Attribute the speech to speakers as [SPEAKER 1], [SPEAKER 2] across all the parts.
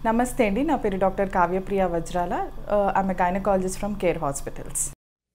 [SPEAKER 1] నమస్తే అండి నా పేరు doctor Kavyapriya Vajrala I'm gynaecologist from Care Hospitals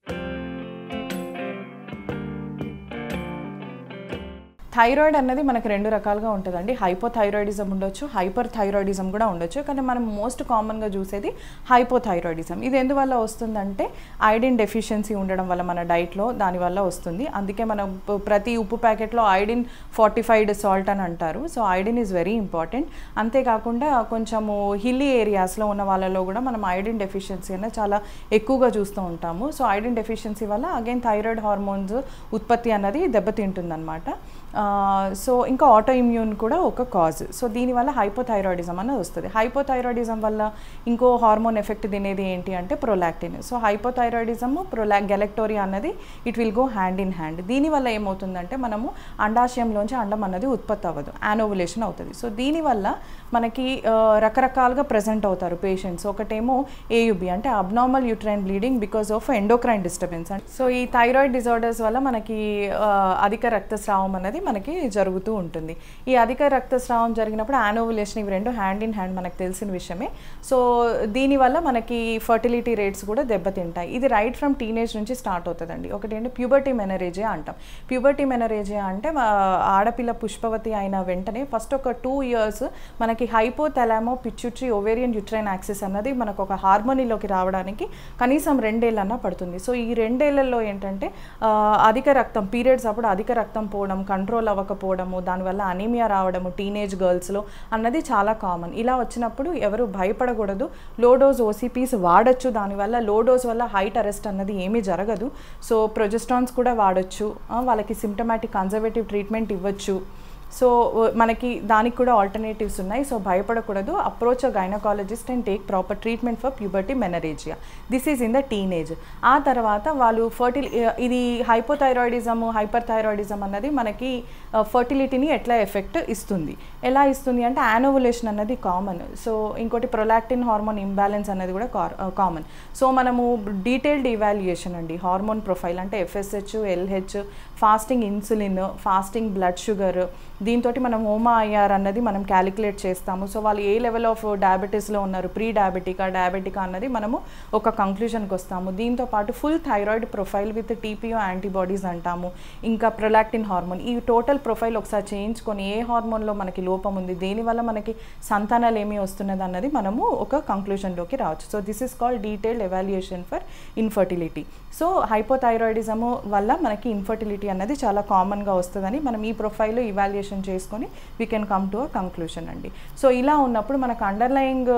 [SPEAKER 1] thyroid అన్నది మనకు రెండు రకాలుగా ఉంటుందండి హైపోథైరాయిడిజం ఉండొచ్చు హైపర్ థైరాయిడిజం కూడా ఉండొచ్చు కానీ మనం మోస్ట్ కామన్గా చూసేది హైపోథైరాయిడిజం ఇది ఎందువల్ల వస్తుందంటే ఐడిన్ డెఫిషియన్సీ ఉండడం వల్ల మన డైట్లో దానివల్ల వస్తుంది అందుకే మనం ప- ప్రతి ఉప్పు ప్యాకెట్లో ఐడిన్ ఫార్టిఫైడ్ సాల్ట్ అని అంటారు so iodine is very important అంతేకాకుండా కొంచెము హిల్లీ ఏరియాస్లో ఉన్న వాళ్ళలో కూడా మనం ఐడిన్ డెఫిషియన్సీ అనేది చాలా ఎక్కువగా చూస్తూ ఉంటాము సో ఐడిన్ డెఫిషియన్సీ వల్ల అగైన్ థైరాయిడ్ హార్మోన్స్ ఉత్పత్తి అన్నది దెబ్బతింటుందన్నమాట ఆ, సో ఇంకా ఆటో ఇమ్యూన్ కూడా ఒక కాజ్ సో దీనివల్ల హైపోథైరాయిడిజం అనేది వస్తుంది హైపోథైరాయిడిజం వల్ల ఇంకో హార్మోన్ ఎఫెక్ట్ తినేది ఏంటి అంటే ప్రొలాక్టిన్ సో హైపోథైరాయిడిజం ప్రొలా గెలక్టోరియా అన్నది it will go hand in hand దీనివల్ల ఏమవుతుందంటే మనము అండాశయంలోంచి అండం అన్నది ఉత్పత్తి అవ్వదు యానోవులేషన్ అవుతుంది సో దీనివల్ల మనకి ఆ, రకరకాలుగా ప్రజెంట్ అవుతారు పేషెంట్స్ ఒకటేమో ఏయుబి అంటే abnormal uterine bleeding because of endocrine disturbance so ఈ థైరాయిడ్ డిజార్డర్స్ వల్ల మనకి ఆ, అధిక రక్తస్రావం అనేది మనకి జరుగుతూ ఉంటుంది ఈ అధిక రక్తస్రావం జరిగినప్పుడు యానోవులేషన్ ఇవి రెండు హ్యాండ్ ఇన్ హ్యాండ్ మనకు తెలిసిన విషయమే సో దీనివల్ల మనకి ఫర్టిలిటీ రేట్స్ కూడా దెబ్బతింటాయి ఇది రైట్ ఫ్రమ్ టీనేజ్ నుంచి స్టార్ట్ అవుతుందండి ఒకటి ఏంటి ప్యూబర్టీ మెనరేజియా అంటాం ప్యూబర్టీ మెనరేజియా అంటే ఆ, ఆడపిల్ల పుష్పవతి అయిన వెంటనే ఫస్ట్ ఒక టూ ఇయర్స్ మనకి hypothalamo pituitary ovarian uterine axis అన్నది మనకు ఒక హార్మోనీలోకి రావడానికి కనీసం రెండేళ్ళన్నా పడుతుంది సో ఈ రెండేళ్లలో ఏంటంటే ఆ, అధిక రక్తం పీరియడ్స్ అప్పుడు అధిక రక్తం పోవడం కంట్రోల్ అవ్వకపోవడము దానివల్ల అనీమియా రావడము టీనేజ్ గర్ల్స్లో అన్నది చాలా కామన్ ఇలా వచ్చినప్పుడు ఎవరు భయపడకూడదు లో డోస్ ఓసీపీస్ వాడచ్చు దానివల్ల లో డోస్ వల్ల హైట్ అరెస్ట్ అన్నది ఏమీ జరగదు సో ప్రొజెస్ట్రాన్స్ కూడా వాడచ్చు ఆ, వాళ్ళకి సిమ్టమాటిక్ కన్జర్వేటివ్ ట్రీట్మెంట్ ఇవ్వచ్చు సో మనకి దానికి కూడా ఆల్టర్నేటివ్స్ ఉన్నాయి సో భయపడకూడదు approach a gynaecologist and take proper treatment for puberty menorrhagia this is in the teenage ఆ తర్వాత వాళ్ళు ఫర్టిల్ ఇది హైపోథైరాయిడిజం హైపర్ థైరాయిడిజం అన్నది మనకి ఫర్టిలిటీని ఎట్లా ఎఫెక్ట్ ఇస్తుంది ఎలా ఇస్తుంది అంటే యానోవులేషన్ అన్నది కామన్ సో ఇంకోటి ప్రొలాక్టిన్ హార్మోన్ ఇంబ్యాలెన్స్ అనేది కూడా కామన్ సో మనము డీటెయిల్డ్ ఇవాల్యుయేషన్ అండి హార్మోన్ ప్రొఫైల్ అంటే FSH LH fasting insulin fasting blood sugar దీంతో మనం హోమా ఐఆర్ అన్నది మనం క్యాలిక్యులేట్ చేస్తాము సో వాళ్ళు ఏ లెవెల్ ఆఫ్ డయాబెటీస్లో ఉన్నారు ప్రీ డయాబెటికా డయాబెటికా అన్నది మనము ఒక కంక్లూజన్కి వస్తాము దీంతో పాటు full thyroid profile with TPO antibodies అంటాము ఇంకా ప్రొలాక్టిన్ హార్మోన్ ఈ టోటల్ ప్రొఫైల్ ఒకసారి చేయించుకొని ఏ హార్మోన్లో మనకి లోపం ఉంది దేనివల్ల మనకి సంతానాలు ఏమి వస్తున్నది అన్నది మనము ఒక కంక్లూజన్లోకి రావచ్చు so this is called detailed evaluation for infertility so hypothyroidism వల్ల మనకి ఇన్ఫర్టిలిటీ అన్నది చాలా కామన్గా వస్తుందని మనం ఈ ప్రొఫైల్ ఇవాల్యుయేషన్ చేసుకొని we can come to a conclusion అండి సో ఇలా ఉన్నప్పుడు మనకు అండర్లయింగ్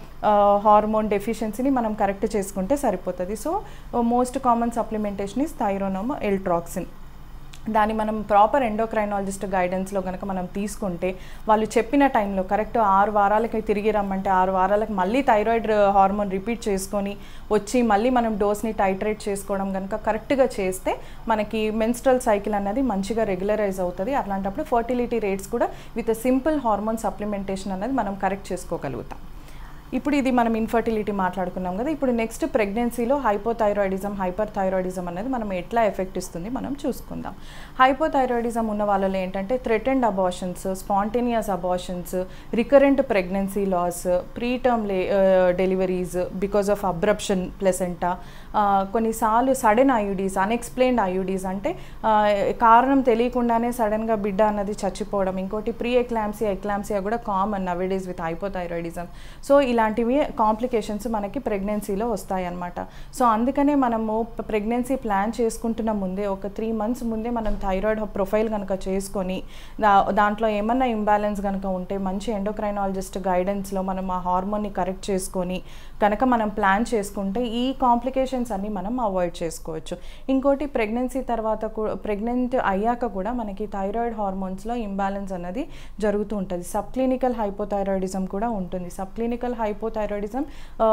[SPEAKER 1] హార్మోన్ డెఫిషియన్సీని మనం కరెక్ట్ చేసుకుంటే సరిపోతుంది so most common supplementation is Thyronorm Eltroxin దాన్ని మనం ప్రాపర్ ఎండోక్రైనాలజిస్ట్ గైడెన్స్లో కనుక మనం తీసుకుంటే వాళ్ళు చెప్పిన టైంలో కరెక్ట్ ఆరు వారాలకి తిరిగి రమ్మంటే ఆరు వారాలకు మళ్ళీ థైరాయిడ్ హార్మోన్ రిపీట్ చేసుకొని వచ్చి మళ్ళీ మనం డోస్ని టైట్రేట్ చేసుకోవడం కనుక కరెక్ట్గా చేస్తే మనకి మెన్స్ట్రల్ సైకిల్ అనేది మంచిగా రెగ్యులరైజ్ అవుతుంది అట్లాంటప్పుడు ఫర్టిలిటీ రేట్స్ కూడా విత్ సింపుల్ హార్మోన్ సప్లిమెంటేషన్ అనేది మనం కరెక్ట్ చేసుకోగలుగుతాం ఇప్పుడు ఇది మనం ఇన్ఫర్టిలిటీ మాట్లాడుకున్నాం కదా ఇప్పుడు నెక్స్ట్ ప్రెగ్నెన్సీలో హైపోథైరాయిడిజం హైపర్ థైరాయిడిజం అనేది మనం ఎట్లా ఎఫెక్ట్ ఇస్తుంది మనం చూసుకుందాం హైపోథైరాయిడిజం ఉన్న వాళ్ళలో ఏంటంటే threatened abortions spontaneous abortions recurrent pregnancy loss preterm లే deliveries because of abruption placenta కొన్నిసార్లు సడన్ ఐయుడీస్ అన్ఎక్స్ప్లెయిన్డ్ ఐయుడీస్ అంటే ఆ, కారణం తెలియకుండానే సడన్గా బిడ్డ అన్నది చచ్చిపోవడం ఇంకోటి ప్రీ ఎక్లాంసియా ఎక్లాంసియా కూడా common nowadays with hypothyroidism so ఇలాంటివి కాంప్లికేషన్స్ మనకి ప్రెగ్నెన్సీలో వస్తాయన్నమాట సో అందుకనే మనము ప్రెగ్నెన్సీ ప్లాన్ చేసుకుంటున్న ముందే ఒక త్రీ మంత్స్ ముందే మనం థైరాయిడ్ ప్రొఫైల్ కనుక చేసుకొని దా దాంట్లో ఏమన్నా ఇంబ్యాలెన్స్ కనుక ఉంటే మంచి ఎండోక్రైనాలజిస్ట్ గైడెన్స్లో మనం ఆ హార్మోన్ని కరెక్ట్ చేసుకొని కనుక మనం ప్లాన్ చేసుకుంటే ఈ కాంప్లికేషన్స్ అన్ని మనం అవాయిడ్ చేసుకోవచ్చు ఇంకోటి ప్రెగ్నెన్సీ తర్వాత ప్రెగ్నెంట్ అయ్యాక కూడా మనకి థైరాయిడ్ హార్మోన్స్లో ఇంబ్యాలెన్స్ అనేది జరుగుతూ ఉంటుంది సబ్ క్లినికల్ హైపోథైరాయిడిజం కూడా ఉంటుంది సబ్ క్లినికల్ హైపోథైరాయిడిజం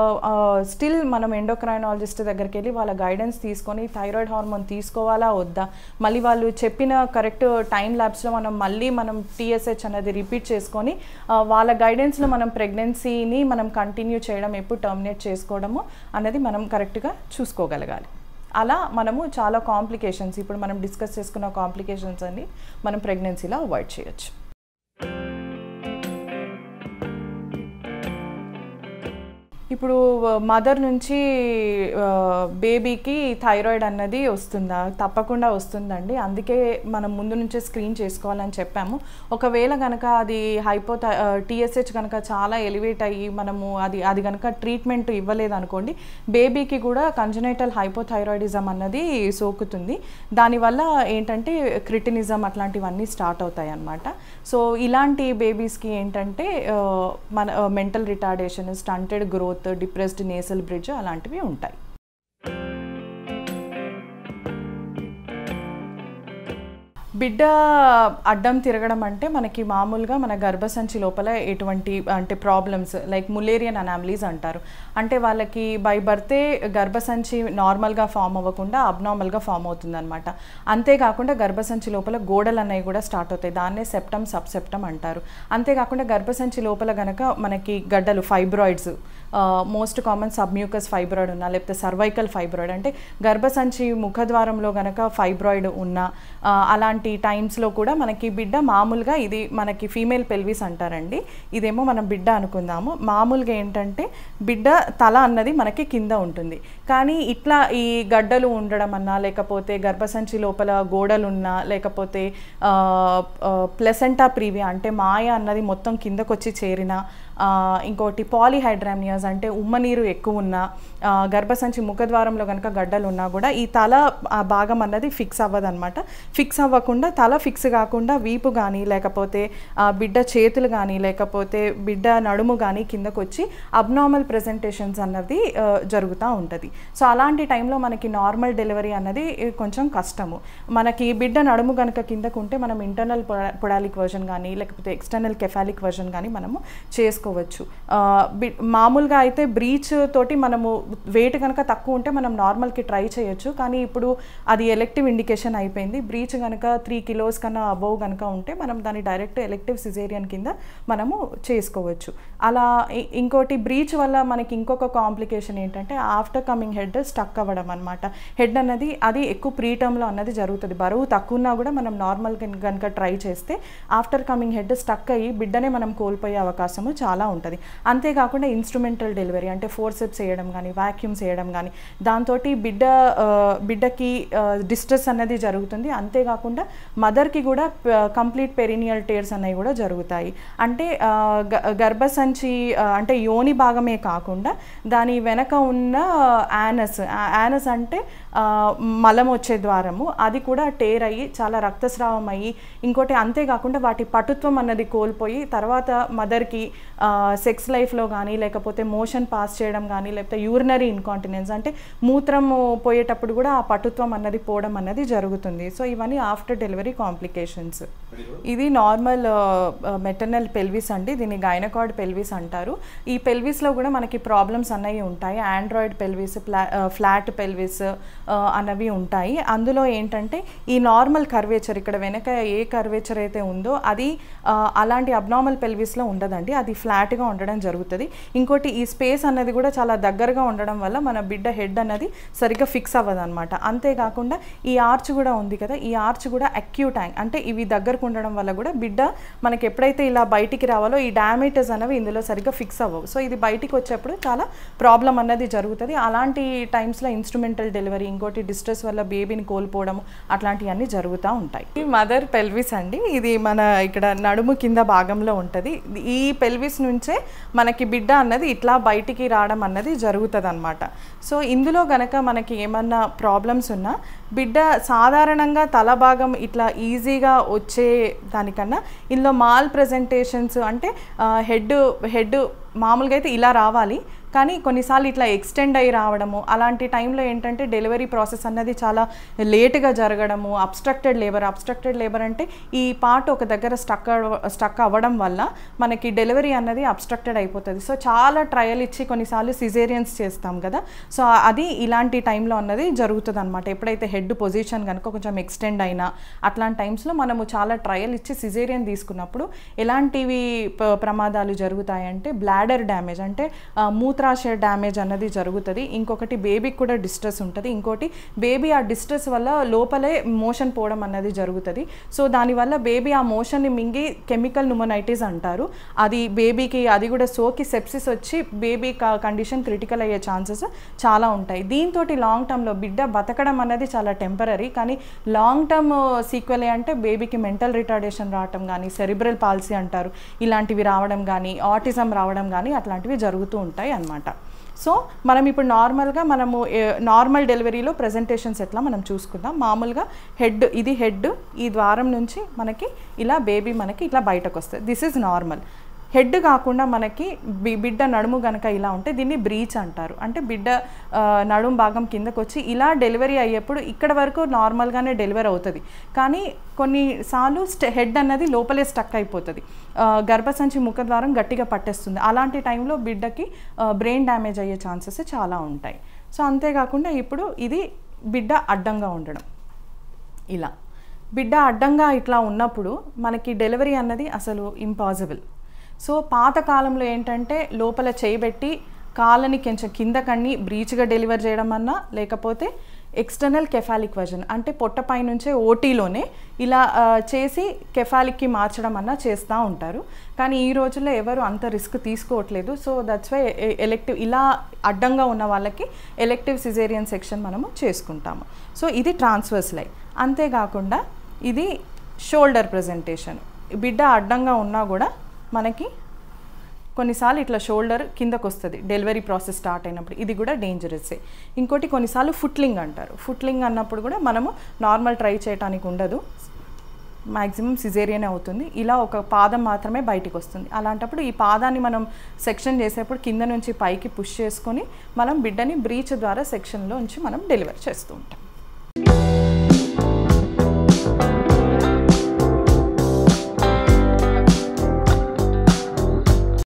[SPEAKER 1] స్టిల్ మనం ఎండోక్రైనాలజిస్ట్ దగ్గరికి వెళ్ళి వాళ్ళ గైడెన్స్ తీసుకొని థైరాయిడ్ హార్మోన్ తీసుకోవాలా వద్దా మళ్ళీ వాళ్ళు చెప్పిన కరెక్ట్ టైం ల్యాబ్స్లో మనం మళ్ళీ మనం టీఎస్హెచ్ అనేది రిపీట్ చేసుకొని ఆ, వాళ్ళ గైడెన్స్లో మనం ప్రెగ్నెన్సీని మనం కంటిన్యూ చేయడం ఎప్పుడు టర్మినేట్ చేసుకోవడము అనేది మనం కరెక్ట్గా చూసుకోగలగాలి అలా మనము చాలా కాంప్లికేషన్స్ ఇప్పుడు మనం డిస్కస్ చేసుకున్న కాంప్లికేషన్స్ అన్ని మనం ప్రెగ్నెన్సీలో అవాయిడ్ చేయొచ్చు ఇప్పుడు మదర్ నుంచి బేబీకి థైరాయిడ్ అన్నది వస్తుందా తప్పకుండా వస్తుందండి అందుకే మనం ముందు నుంచే స్క్రీన్ చేసుకోవాలని చెప్పాము ఒకవేళ కనుక అది హైపో టీఎస్హెచ్ కనుక చాలా ఎలివేట్ అయ్యి మనము అది అది కనుక ట్రీట్మెంట్ ఇవ్వలేదు అనుకోండి బేబీకి కూడా కంజనైటల్ హైపోథైరాయిడిజం అన్నది సోకుతుంది దానివల్ల ఏంటంటే క్రిటినిజం అట్లాంటివన్నీ స్టార్ట్ అవుతాయి అన్నమాట సో ఇలాంటి బేబీస్కి ఏంటంటే ఆ, మన mental retardation stunted growth depressed nasal bridge అలాంటివి ఉంటాయి బిడ్డ అడ్డం తిరగడం అంటే మనకి మామూలుగా మన గర్భసంచి లోపల ఎటువంటి అంటే ప్రాబ్లమ్స్ లైక్ ములేరియన్ అనామలీస్ అంటారు అంటే వాళ్ళకి బై బర్తే గర్భసంచి నార్మల్గా ఫామ్ అవ్వకుండా అబ్నార్మల్గా ఫామ్ అవుతుందన్నమాట అంతేకాకుండా గర్భసంచి లోపల గోడలు అనేవి కూడా స్టార్ట్ అవుతాయి దాన్నే సెప్టమ్ సబ్ సెప్టమ్ అంటారు అంతేకాకుండా గర్భసంచి లోపల గనక మనకి గడ్డలు fibroids most common submucous fibroid ఉన్నా లేకపోతే సర్వైకల్ ఫైబ్రాయిడ్ అంటే గర్భసంచి ముఖద్వారంలో గనక ఫైబ్రాయిడ్ ఉన్నా ఆ, అలాంటి టైమ్స్లో కూడా మనకి బిడ్డ మామూలుగా ఇది మనకి ఫీమేల్ పెల్విస్ అంటారండి ఇదేమో మనం బిడ్డ అనుకుందాము మామూలుగా ఏంటంటే బిడ్డ తల అన్నది మనకి కింద ఉంటుంది కానీ ఇట్లా ఈ గడ్డలు ఉండడం అన్నా లేకపోతే గర్భసంచి లోపల గోడలున్నా లేకపోతే ప్లెసెంటా ప్రీవియా అంటే మాయ అన్నది మొత్తం కిందకొచ్చి చేరిన ఆ, ఇంకోటి పాలిహైడ్రామియాస్ అంటే ఉమ్మనీరు ఎక్కువ ఉన్న ఆ, గర్భసంచి ముఖద్వారంలో కనుక గడ్డలు ఉన్నా కూడా ఈ తల ఆ భాగం అన్నది ఫిక్స్ అవ్వదన్నమాట ఫిక్స్ అవ్వకుండా తల ఫిక్స్ కాకుండా వీపు కానీ లేకపోతే ఆ, బిడ్డ చేతులు కానీ లేకపోతే బిడ్డ నడుము కానీ కిందకు వచ్చి అబ్నార్మల్ ప్రెజెంటేషన్స్ అన్నది ఆ, జరుగుతూ ఉంటుంది సో అలాంటి టైంలో మనకి నార్మల్ డెలివరీ అన్నది ఆ, కొంచెం కష్టము మనకి బిడ్డ నడుము కనుక కిందకు ఉంటే మనం ఇంటర్నల్ పొడాలిక్ వర్జన్ కానీ లేకపోతే ఎక్స్టర్నల్ కెఫాలిక్ వర్జన్ కానీ మనము చేసుకోవచ్చు ఆ, బి- మామూలుగా అయితే బ్రీచ్ తోటి మనము వెయిట్ కనుక తక్కువ ఉంటే మనం నార్మల్కి ట్రై చేయొచ్చు కానీ ఇప్పుడు అది ఎలెక్టివ్ ఇండికేషన్ అయిపోయింది బ్రీచ్ కనుక త్రీ కిలోస్ కన్నా అబౌవ్ కనుక ఉంటే మనం దాన్ని డైరెక్ట్ ఎలెక్టివ్ సిజేరియన్ కింద మనము చేసుకోవచ్చు అలా ఇ- ఇంకోటి బ్రీచ్ వల్ల మనకి ఇంకొక కాంప్లికేషన్ ఏంటంటే ఆఫ్టర్ కమింగ్ హెడ్ స్టక్ అవ్వడం అనమాట హెడ్ అన్నది అది ఎక్కువ ప్రీ టర్మ్లో అన్నది జరుగుతుంది బరువు తక్కువ ఉన్నా కూడా మనం నార్మల్ కనుక ట్రై చేస్తే ఆఫ్టర్ కమింగ్ హెడ్ స్టక్ అయ్యి బిడ్డనే మనం కోల్పోయే అవకాశము చాలా ఉంటుంది అంతేకాకుండా ఇన్స్ట్రుమెంటల్ డెలివరీ అంటే ఫోర్సెప్స్ వేయడం కానీ వాక్యూమ్స్ వేయడం కానీ దాంతో బిడ్డ ఆ, బిడ్డకి డిస్ట్రెస్ అన్నది జరుగుతుంది అంతేకాకుండా మదర్కి కూడా కంప్లీట్ పెరినియల్ టేర్స్ అనేవి కూడా జరుగుతాయి అంటే ఆ, గ- గర్భసంచి ఆ, అంటే యోని భాగమే కాకుండా దాని వెనక ఉన్న యానస్ యానస్ అంటే ఆ, మలం వచ్చే ద్వారము అది కూడా టేర్ అయ్యి చాలా రక్తస్రావం అయ్యి ఇంకోటి అంతేకాకుండా వాటి పటుత్వం అన్నది కోల్పోయి తర్వాత మదర్కి సెక్స్ లైఫ్లో కానీ లేకపోతే మోషన్ పాస్ చేయడం కానీ లేకపోతే యూరినరీ ఇన్కాంటినెన్స్ అంటే మూత్రము పోయేటప్పుడు కూడా ఆ పటుత్వం అన్నది పోవడం అన్నది జరుగుతుంది సో ఇవన్నీ ఆఫ్టర్ డెలివరీ కాంప్లికేషన్స్ ఇది నార్మల్ మెటర్నల్ పెల్విస్ అండి దీన్ని గైనకార్డ్ పెల్విస్ అంటారు ఈ పెల్విస్లో కూడా మనకి ప్రాబ్లమ్స్ అన్నవి ఉంటాయి ఆండ్రాయిడ్ పెల్విస్ ఫ్లాట్ పెల్విస్ అన్నవి ఉంటాయి అందులో ఏంటంటే ఈ నార్మల్ కర్వేచర్ ఇక్కడ వెనక ఏ కర్వేచర్ అయితే ఉందో అది ఆ, అలాంటి అబ్నార్మల్ పెల్విస్లో ఉండదండి అది ఫ్లాట్గా ఉండడం జరుగుతుంది ఇంకోటి ఈ స్పేస్ అన్నది కూడా చాలా దగ్గరగా ఉండడం వల్ల మన బిడ్డ హెడ్ అన్నది సరిగ్గా ఫిక్స్ అవ్వదు అనమాట అంతేకాకుండా ఈ ఆర్చ్ కూడా ఉంది కదా ఈ ఆర్చ్ కూడా అక్యూట్ యాంగ్ అంటే ఇవి దగ్గరకు ఉండడం వల్ల కూడా బిడ్డ మనకి ఎప్పుడైతే ఇలా బయటికి రావాలో ఈ డామేజెస్ అనేవి ఇందులో సరిగ్గా ఫిక్స్ అవ్వవు సో ఇది బయటికి వచ్చేప్పుడు చాలా ప్రాబ్లం అన్నది జరుగుతుంది అలాంటి టైమ్స్లో ఇన్స్ట్రుమెంటల్ డెలివరీ ఇంకోటి డిస్ట్రెస్ వల్ల బేబీని కోల్పోవడం అట్లాంటివన్నీ జరుగుతూ ఉంటాయి ఈ మదర్ పెల్విస్ అండి ఇది మన ఇక్కడ నడుము కింద భాగంలో ఉంటుంది ఈ పెల్విస్ నుంచే మనకి బిడ్డ అన్నది ఇట్లా బయటికి రావడం అన్నది జరుగుతుంది అనమాట సో ఇందులో గనక మనకి ఏమన్నా ప్రాబ్లమ్స్ ఉన్నా బిడ్డ సాధారణంగా తల భాగం ఇట్లా ఈజీగా వచ్చే దానికన్నా ఇందులో మాల్ ప్రజెంటేషన్స్ అంటే హెడ్ హెడ్ మామూలుగా అయితే ఇలా రావాలి కానీ కొన్నిసార్లు ఇట్లా ఎక్స్టెండ్ అయ్యి రావడము అలాంటి టైంలో ఏంటంటే డెలివరీ ప్రాసెస్ అన్నది చాలా లేట్గా జరగడము అబ్స్ట్రక్టెడ్ లేబర్ అబ్స్ట్రక్టెడ్ లేబర్ అంటే ఈ పార్ట్ ఒక దగ్గర స్టక్ స్టక్ అవ్వడం వల్ల మనకి డెలివరీ అన్నది అబ్స్ట్రక్టెడ్ అయిపోతుంది సో చాలా ట్రయల్ ఇచ్చి కొన్నిసార్లు సిజేరియన్స్ చేస్తాం కదా సో అది ఇలాంటి టైంలో అన్నది జరుగుతుంది అనమాట ఎప్పుడైతే హెడ్ పొజిషన్ కనుక కొంచెం ఎక్స్టెండ్ అయినా అట్లాంటి టైమ్స్లో మనము చాలా ట్రయల్ ఇచ్చి సిజేరియన్ తీసుకున్నప్పుడు ఎలాంటివి ప- ప్రమాదాలు జరుగుతాయంటే బ్లాడర్ బ్లాడర్ డ్యామేజ్ అంటే ఆ, మూత్రాశయ డ్యామేజ్ అన్నది జరుగుతుంది ఇంకొకటి బేబీకి కూడా డిస్ట్రెస్ ఉంటుంది ఇంకోటి బేబీ ఆ డిస్ట్రెస్ వల్ల లోపలే మోషన్ పోవడం అన్నది జరుగుతుంది సో దానివల్ల బేబీ ఆ మోషన్ని మింగి కెమికల్ న్యూమనైటిస్ అంటారు అది బేబీకి అది కూడా సోకి సెప్సిస్ వచ్చి బేబీ కండిషన్ క్రిటికల్ అయ్యే ఛాన్సెస్ చాలా ఉంటాయి దీంతో లాంగ్ టర్మ్లో బిడ్డ బతకడం అనేది చాలా టెంపరీ కానీ లాంగ్ టర్మ్ సీక్వెల్ అంటే బేబీకి మెంటల్ రిటార్డేషన్ రావడం కానీ సెరిబ్రల్ పాలసీ అంటారు ఇలాంటివి రావడం కానీ ఆటిజం రావడం కానీ అట్లాంటివి జరుగుతూ ఉంటాయి అన్నమాట సో మనం ఇప్పుడు నార్మల్గా మనము నార్మల్ డెలివరీలో ప్రజెంటేషన్స్ ఎట్లా మనం చూసుకుందాం మామూలుగా హెడ్ ఇది హెడ్ ఈ ద్వారం నుంచి మనకి ఇలా బేబీ మనకి ఇట్లా బయటకు వస్తుంది దిస్ ఈజ్ నార్మల్ హెడ్ కాకుండా మనకి బి బిడ్డ నడుము గనక ఇలా ఉంటే దీన్ని బ్రీచ్ అంటారు అంటే బిడ్డ ఆ, నడుము భాగం కిందకు వచ్చి ఇలా డెలివరీ అయ్యేప్పుడు ఇక్కడ వరకు నార్మల్గానే డెలివరీ అవుతుంది కానీ కొన్నిసార్లు స్ట హెడ్ అన్నది లోపలే స్టక్ అయిపోతుంది ఆ, గర్భసంచి ముఖద్వారం గట్టిగా పట్టేస్తుంది అలాంటి టైంలో బిడ్డకి బ్రెయిన్ డ్యామేజ్ అయ్యే ఛాన్సెస్ చాలా ఉంటాయి సో అంతేకాకుండా ఇప్పుడు ఇది బిడ్డ అడ్డంగా ఉండడం ఇలా బిడ్డ అడ్డంగా ఇట్లా ఉన్నప్పుడు మనకి డెలివరీ అన్నది అసలు ఇంపాసిబుల్ సో పాత కాలంలో ఏంటంటే లోపల చేయబెట్టి కాళ్ళని కొంచెం కిందకన్ని బ్రీచ్గా డెలివర్ చేయడం అన్నా లేకపోతే ఎక్స్టర్నల్ కెఫాలిక్ వర్జన్ అంటే పొట్టపై నుంచే ఓటీలోనే ఇలా ఆ, చేసి కెఫాలిక్కి మార్చడం అన్నా చేస్తూ ఉంటారు కానీ ఈ రోజుల్లో ఎవరు అంత రిస్క్ తీసుకోవట్లేదు సో దట్స్ వై ఎలెక్టివ్ ఇలా అడ్డంగా ఉన్న వాళ్ళకి ఎలెక్టివ్ సిజేరియన్ సెక్షన్ మనము చేసుకుంటాము సో ఇది ట్రాన్స్వర్స్ లై అంతేకాకుండా ఇది షోల్డర్ ప్రజెంటేషన్ బిడ్డ అడ్డంగా ఉన్నా కూడా మనకి కొన్నిసార్లు ఇట్లా షోల్డర్ కిందకు వస్తుంది డెలివరీ ప్రాసెస్ స్టార్ట్ అయినప్పుడు ఇది కూడా డేంజరస్సే ఇంకోటి కొన్నిసార్లు ఫుట్లింగ్ అంటారు ఫుట్లింగ్ అన్నప్పుడు కూడా మనము నార్మల్ ట్రై చేయడానికి ఉండదు మ్యాక్సిమం సిజేరియన్ అవుతుంది ఇలా ఒక పాదం మాత్రమే బయటికి వస్తుంది అలాంటప్పుడు ఈ పాదాన్ని మనం సెక్షన్ చేసేప్పుడు కింద నుంచి పైకి పుష్ చేసుకొని మనం బిడ్డని బ్రీచ్ ద్వారా సెక్షన్లో ఉంచి మనం డెలివర్ చేస్తూ ఉంటాం